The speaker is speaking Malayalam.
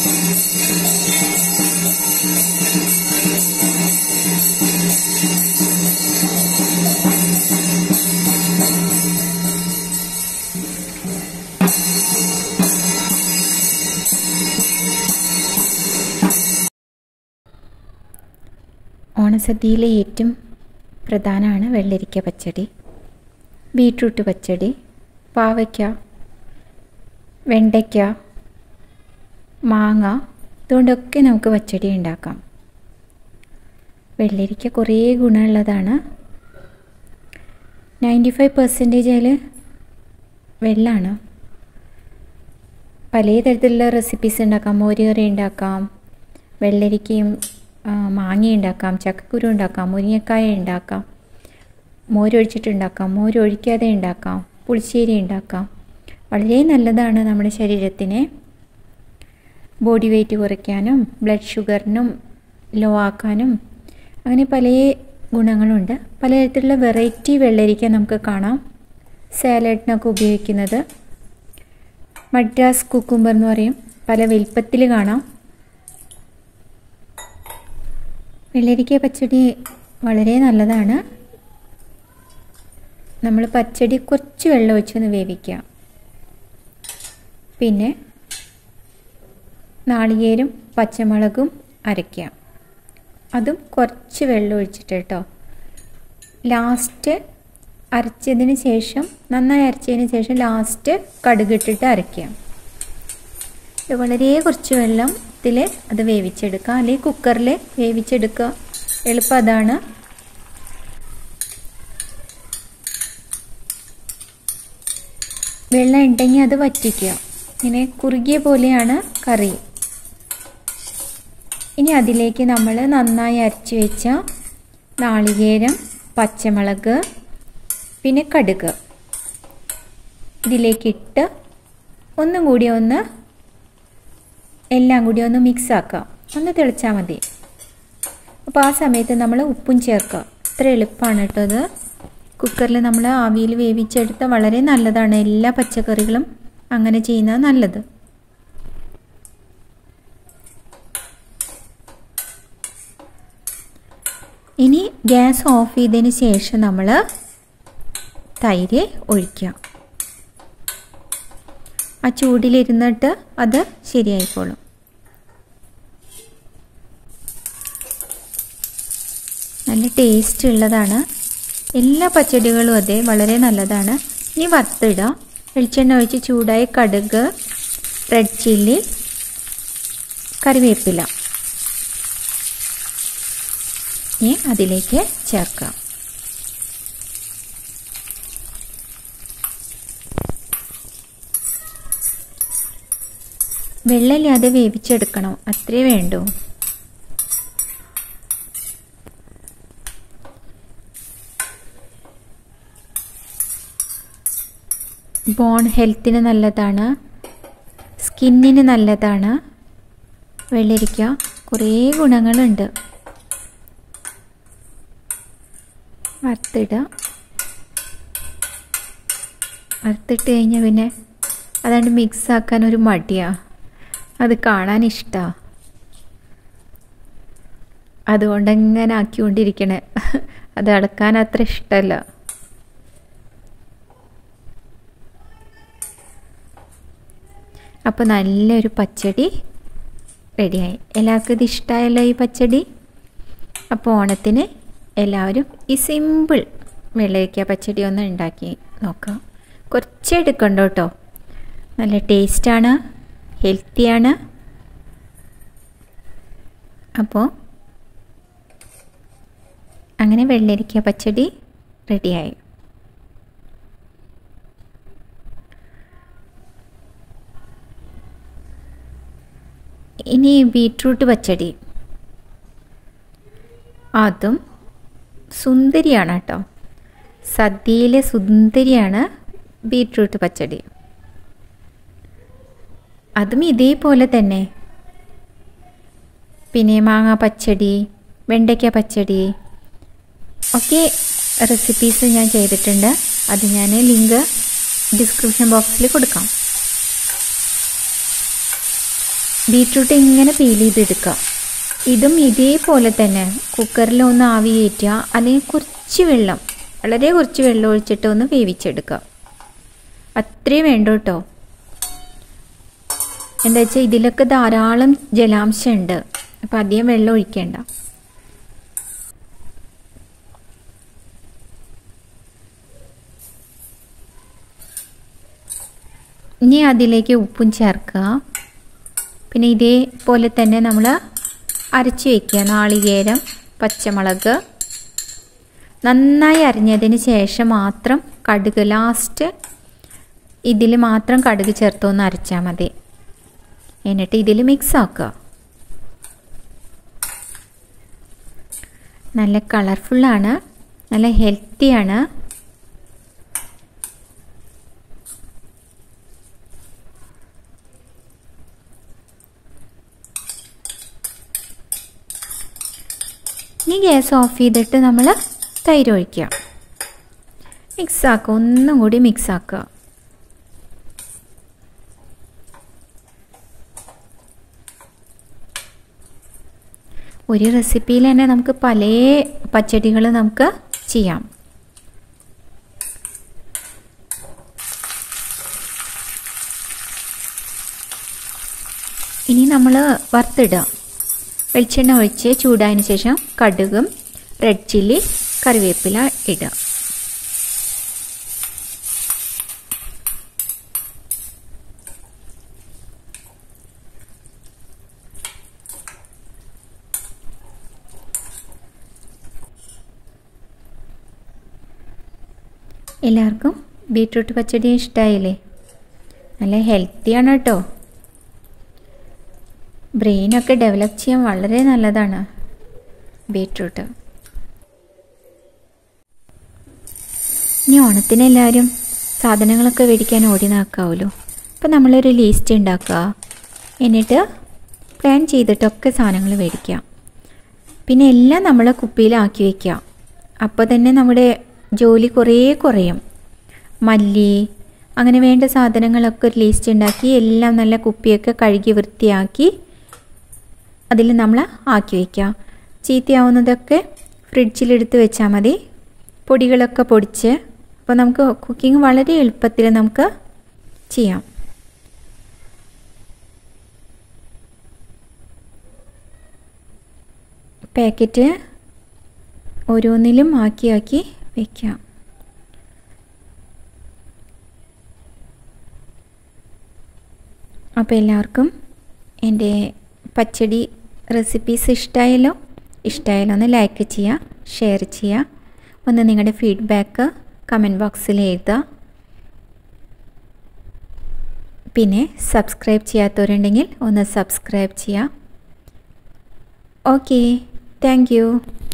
ഓണസദ്യയിലെ ഏറ്റവും പ്രധാനമാണ് വെള്ളരിക്ക പച്ചടി ബീട്രൂട്ട് പച്ചടി പാവയ്ക്ക വെണ്ടയ്ക്ക മാങ്ങ ഇതുകൊണ്ടൊക്കെ നമുക്ക് പച്ചടി ഉണ്ടാക്കാം വെള്ളരിക്ക കുറേ ഗുണമുള്ളതാണ് നയൻറ്റി ഫൈവ് പെർസെൻറ്റേജ് അതിൽ വെള്ളമാണ് പല തരത്തിലുള്ള റെസിപ്പീസ് ഉണ്ടാക്കാം മോര് കറി ഉണ്ടാക്കാം വെള്ളരിക്കയും മാങ്ങ ഉണ്ടാക്കാം ചക്കക്കുരു ഉണ്ടാക്കാം മുരിങ്ങക്കായ ഉണ്ടാക്കാം മോരൊഴിച്ചിട്ടുണ്ടാക്കാം മോരൊഴിക്കാതെ ഉണ്ടാക്കാം പുളിശ്ശേരി ഉണ്ടാക്കാം വളരെ നല്ലതാണ് നമ്മുടെ ശരീരത്തിന് ബോഡി വെയ്റ്റ് കുറയ്ക്കാനും ബ്ലഡ് ഷുഗറിനും ലോ ആക്കാനും അങ്ങനെ പല ഗുണങ്ങളുണ്ട് പലതരത്തിലുള്ള വെറൈറ്റി വെള്ളരിക്ക നമുക്ക് കാണാം സാലഡിനൊക്കെ ഉപയോഗിക്കുന്നത് മദ്രാസ് കുക്കുംബർ എന്ന് പറയും പല വലിപ്പത്തിൽ കാണാം വെള്ളരിക്ക പച്ചടി വളരെ നല്ലതാണ് നമ്മൾ പച്ചടി കുറച്ച് വെള്ളം ഒഴിച്ചൊന്ന് വേവിക്കുക പിന്നെ നാളികേരും പച്ചമുളകും അരയ്ക്കുക അതും കുറച്ച് വെള്ളം ഒഴിച്ചിട്ട് കേട്ടോ ലാസ്റ്റ് അരച്ചതിന് ശേഷം നന്നായി അരച്ചതിന് ശേഷം ലാസ്റ്റ് കടുകിട്ടിട്ട് അരയ്ക്കുക ഇത് വളരെ കുറച്ച് വെള്ളത്തിൽ അത് വേവിച്ചെടുക്കുക അല്ലെങ്കിൽ കുക്കറിൽ വേവിച്ചെടുക്കുക എളുപ്പം അതാണ് വെള്ളം ഉണ്ടെങ്കിൽ അത് വറ്റിക്കുക ഇങ്ങനെ കുറുകിയ പോലെയാണ് കറി ഇനി അതിലേക്ക് നമ്മൾ നന്നായി അരച്ച് വെച്ച നാളികേരം പച്ചമുളക് പിന്നെ കടുക് ഇതിലേക്കിട്ട് ഒന്നും കൂടി ഒന്ന് എല്ലാം കൂടി ഒന്ന് മിക്സ് ആക്കുക ഒന്ന് തിളച്ചാൽ മതി അപ്പോൾ ആ സമയത്ത് നമ്മൾ ഉപ്പും ചേർക്കുക ഇത്ര എളുപ്പമാണ് കേട്ടോ അത് കുക്കറിൽ നമ്മൾ ആവിയിൽ വേവിച്ചെടുത്ത വളരെ നല്ലതാണ് എല്ലാ പച്ചക്കറികളും അങ്ങനെ ചെയ്യുന്നത് നല്ലത് ഇനി ഗ്യാസ് ഓഫ് ചെയ്തതിന് ശേഷം നമ്മൾ തൈര് ഒഴിക്കുക ആ ചൂടിലിരുന്നിട്ട് അത് ശരിയായിക്കോളും നല്ല ടേസ്റ്റ് ഉള്ളതാണ് എല്ലാ പച്ചടികളും അതെ വളരെ നല്ലതാണ് ഇനി വറുത്തിടുക വെളിച്ചെണ്ണ ഒഴിച്ച് ചൂടായ കടുക് റെഡ് ചില്ലി കറിവേപ്പില ഇനി അതിലേക്ക് ചേർക്കാം വെള്ളമില്ലാതെ വേവിച്ചെടുക്കണം അത്രേ വേണ്ടൂ ബോൺ ഹെൽത്തിന് നല്ലതാണ് സ്കിന്നിന് നല്ലതാണ് വെള്ളരിക്ക കുറേ ഗുണങ്ങളുണ്ട് വറുത്തിടുക വറുത്തിട്ട് കഴിഞ്ഞാൽ പിന്നെ അതാണ്ട് മിക്സ് ആക്കാൻ ഒരു മടിയാണ് അത് കാണാൻ ഇഷ്ടമാണ് അതുകൊണ്ട് എങ്ങനെ ആക്കിക്കൊണ്ടിരിക്കണേ അത് അളക്കാൻ അത്ര ഇഷ്ടമല്ല അപ്പോൾ നല്ലൊരു പച്ചടി റെഡിയായി എല്ലാവർക്കും ഇത് ഇഷ്ടമായല്ലോ ഈ പച്ചടി അപ്പോൾ ഓണത്തിന് എല്ലാവരും ഈ സിമ്പിൾ വെള്ളരിക്ക പച്ചടി ഒന്ന് ഉണ്ടാക്കി നോക്കാം കുറച്ച് എടുക്കണ്ട കേട്ടോ നല്ല ടേസ്റ്റാണ് ഹെൽത്തിയാണ് അപ്പോൾ അങ്ങനെ വെള്ളരിക്ക പച്ചടി റെഡിയായി ഇനി ബീട്രൂട്ട് പച്ചടി അതും സുന്ദരിയാണ് കേട്ടോ സദ്യയിലെ സുന്ദരിയാണ് ബീട്രൂട്ട് പച്ചടി അതും ഇതേപോലെ തന്നെ പിന്നെ മാങ്ങ പച്ചടി വെണ്ടയ്ക്ക പച്ചടി ഒക്കെ റെസിപ്പീസ് ഞാൻ ചെയ്തിട്ടുണ്ട് അത് ഞാൻ ലിങ്ക് ഡിസ്ക്രിപ്ഷൻ ബോക്സിൽ കൊടുക്കാം ബീട്രൂട്ട് ഇങ്ങനെ പീൽ ചെയ്തെടുക്കുക ഇതും ഇതേപോലെ തന്നെ കുക്കറിൽ ഒന്ന് ആവി കയറ്റുക അല്ലെങ്കിൽ കുറച്ച് വെള്ളം വളരെ കുറച്ച് വെള്ളം ഒഴിച്ചിട്ട് ഒന്ന് വേവിച്ചെടുക്കുക അത്രയും വേണ്ട കേട്ടോ എന്താ വെച്ചാൽ ഇതിലൊക്കെ ധാരാളം ജലാംശം ഉണ്ട് അപ്പം അധികം വെള്ളം ഒഴിക്കേണ്ട ഇനി അതിലേക്ക് ഉപ്പും ചേർക്കുക പിന്നെ ഇതേപോലെ തന്നെ നമ്മൾ അരച്ച് വയ്ക്കുക നാളികേരം പച്ചമുളക് നന്നായി അരിഞ്ഞതിന് ശേഷം മാത്രം കടുക് ലാസ്റ്റ് ഇതിൽ മാത്രം കടുക് ചേർത്തൊന്ന് അരച്ചാൽ മതി എന്നിട്ട് ഇതിൽ മിക്സ് ആക്കുക നല്ല കളർഫുള്ളാണ് നല്ല ഹെൽത്തിയാണ് ഇനി ഗ്യാസ് ഓഫ് ചെയ്തിട്ട് നമ്മൾ തൈര് ഒഴിക്കുക മിക്സ് ആക്കുക ഒന്നും കൂടി മിക്സ് ആക്കുക ഒരു റെസിപ്പിയിൽ തന്നെ നമുക്ക് പല പച്ചടികൾ നമുക്ക് ചെയ്യാം ഇനി നമ്മൾ വറുത്തിടുക വെളിച്ചെണ്ണ ഒഴിച്ച് ചൂടായതിന് ശേഷം കടുകും റെഡ് ചില്ലി കറിവേപ്പില ഇടുക എല്ലാവർക്കും ബീട്രൂട്ട് പച്ചടി ഇഷ്ടമായില്ലേ നല്ല ഹെൽത്തിയാണ് കേട്ടോ ബ്രെയിനൊക്കെ ഡെവലപ്പ് ചെയ്യാൻ വളരെ നല്ലതാണ് ബീട്രൂട്ട് ഇനി ഓണത്തിന് എല്ലാവരും സാധനങ്ങളൊക്കെ മേടിക്കാൻ ഓടി നാക്കാവുമല്ലോ അപ്പോൾ നമ്മളൊരു ലിസ്റ്റ് ഉണ്ടാക്കുക എന്നിട്ട് പ്ലാൻ ചെയ്തിട്ടൊക്കെ സാധനങ്ങൾ മേടിക്കുക പിന്നെ എല്ലാം നമ്മൾ കുപ്പിയിലാക്കി വയ്ക്കുക അപ്പോൾ തന്നെ നമ്മുടെ ജോലി കുറേ കുറയും മല്ലി അങ്ങനെ വേണ്ട സാധനങ്ങളൊക്കെ ഒരു ലിസ്റ്റ് ഉണ്ടാക്കി എല്ലാം നല്ല കുപ്പിയൊക്കെ കഴുകി വൃത്തിയാക്കി അതിൽ നമ്മൾ ആക്കി വയ്ക്കുക ചീത്തയാവുന്നതൊക്കെ ഫ്രിഡ്ജിലെടുത്ത് വെച്ചാൽ മതി പൊടികളൊക്കെ പൊടിച്ച് അപ്പോൾ നമുക്ക് കുക്കിംഗ് വളരെ എളുപ്പത്തിൽ നമുക്ക് ചെയ്യാം പാക്കറ്റ് ഓരോന്നിലും ആക്കി ആക്കി വയ്ക്കാം അപ്പോൾ എല്ലാവർക്കും എൻ്റെ പച്ചടി റെസിപ്പീസ് ഇഷ്ടമായല്ലോ ഇഷ്ടമായാലോ ഒന്ന് ലൈക്ക് ചെയ്യുക ഷെയർ ചെയ്യുക ഒന്ന് നിങ്ങളുടെ ഫീഡ്ബാക്ക് കമൻറ്റ് ബോക്സിൽ എഴുതുക പിന്നെ സബ്സ്ക്രൈബ് ചെയ്യാത്തവരുണ്ടെങ്കിൽ ഒന്ന് സബ്സ്ക്രൈബ് ചെയ്യുക ഓക്കെ താങ്ക്